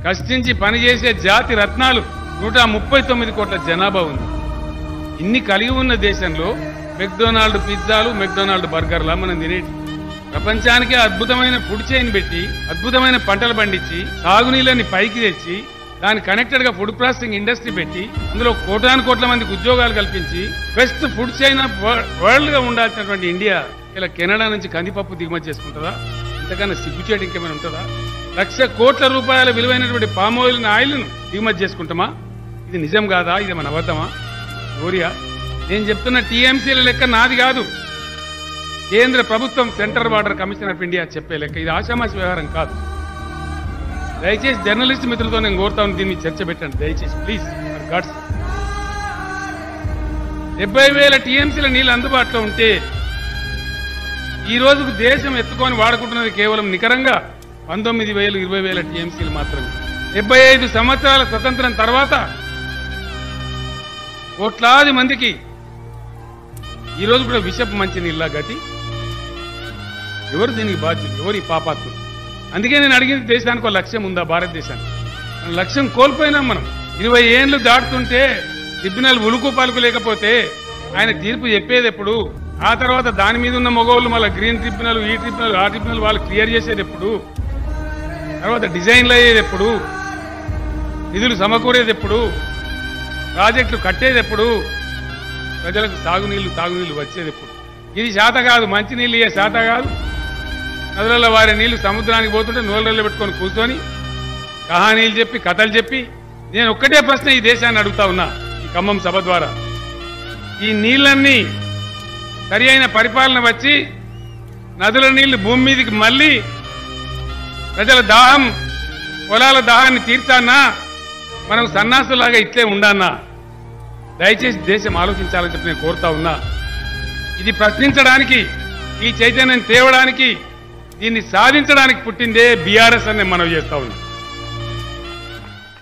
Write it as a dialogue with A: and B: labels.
A: కష్టించి పనిచేసే జాతి రత్నాలు నూట ముప్పై తొమ్మిది కోట్ల జనాభా ఉంది ఇన్ని కలిగి ఉన్న దేశంలో మెక్డొనాల్డ్ పిజ్జాలు మెక్డొనాల్డ్ బర్గర్లా మనం తినేటి ప్రపంచానికి అద్భుతమైన ఫుడ్ చైన్ పెట్టి అద్భుతమైన పంటలు పండించి సాగునీళ్ళని పైకి తెచ్చి దాని కనెక్టెడ్ గా ఫుడ్ ప్రాసెసింగ్ ఇండస్ట్రీ పెట్టి అందులో కోటాను కోట్ల మందికి ఉద్యోగాలు కల్పించి best food chain of world గా ఉండాల్సినటువంటి ఇండియా ఇలా కెనడా నుంచి కందిపప్పు దిగుమతి చేసుకుంటుందా ఇంతకన్నా సిగ్గుచేటు ఇంకేమైనా ఉంటుందా లక్ష కోట్ల రూపాయల విలువైనటువంటి పామ్ ఆయిల్ ఆయిల్ను దిగుమతి చేసుకుంటామా ఇది నిజం కాదా ఇది మన అబద్ధమా గోరియా నేను చెప్తున్న టీఎంసీల లెక్క నాది కాదు కేంద్ర ప్రభుత్వం central water commission of India చెప్పే లెక్క ఇది ఆషామాషి వ్యవహారం కాదు దయచేసి జర్నలిస్ట్ మిత్రులతో నేను కోరుతాను దీన్ని చర్చ పెట్టండి దయచేసి ప్లీజ్ ఫర్ గాడ్స్ డెబ్బై వేల టీఎంసీల నీళ్ళు అందుబాటులో ఉంటే ఈ రోజుకు దేశం ఎత్తుకొని వాడుకుంటున్నది కేవలం నికరంగా పంతొమ్మిది వేలు ఇరవై వేల టీఎంసీలు మాత్రమే డెబ్బై ఐదు సంవత్సరాల స్వతంత్రం తర్వాత కోట్లాది మందికి ఈ రోజు కూడా విషపు మంచి నీళ్ళ గతి ఎవరు దీనికి బాధ్యులు ఎవరు ఈ పాపాత్ములు అందుకే నేను అడిగింది దేశానికి ఒక లక్ష్యం ఉందా భారతదేశానికి మన లక్ష్యం కోల్పోయినాం మనం ఇరవై ఏండ్లు దాటుతుంటే ట్రిబ్యునల్ ఉలుకు పలుకు లేకపోతే ఆయన తీర్పు చెప్పేది ఎప్పుడు ఆ తర్వాత దాని మీద ఉన్న మగవాళ్ళు మళ్ళీ గ్రీన్ ట్రిబ్యునల్ ఈ ట్రిబ్యునల్ ఆ ట్రిబ్యునల్ వాళ్ళు క్లియర్ చేసేది ఎప్పుడు తర్వాత డిజైన్లు అయ్యేది ఎప్పుడు నిధులు సమకూరేది ఎప్పుడు ప్రాజెక్టులు కట్టేది ఎప్పుడు ప్రజలకు సాగునీళ్లు తాగునీళ్లు వచ్చేది ఎప్పుడు ఇది శాత కాదు మంచి నీళ్ళు ఇయ్యే శాత కాదు నదులలో వారి నీళ్లు సముద్రానికి పోతుంటే నోళ్ళల్లో పెట్టుకొని కూర్చొని కహానీలు చెప్పి కథలు చెప్పి నేను ఒక్కటే ప్రశ్న ఈ దేశాన్ని అడుగుతా ఉన్నా ఈ ఖమ్మం సభ ద్వారా ఈ నీళ్ళన్నీ సరి అయిన పరిపాలన వచ్చి నదుల నీళ్లు భూమి మీదకి మళ్ళీ ప్రజల దాహం పొలాల దాహాన్ని తీర్చానా మనం సన్నాసులాగా ఇట్లే ఉండానా దయచేసి దేశం ఆలోచించాలని చెప్పి నేను కోరుతా ఉన్నా ఇది ప్రశ్నించడానికి ఈ చైతన్యం తేవడానికి దీన్ని సాధించడానికి పుట్టిందే బీఆర్ఎస్ అని మనం చేస్తా ఉన్నాం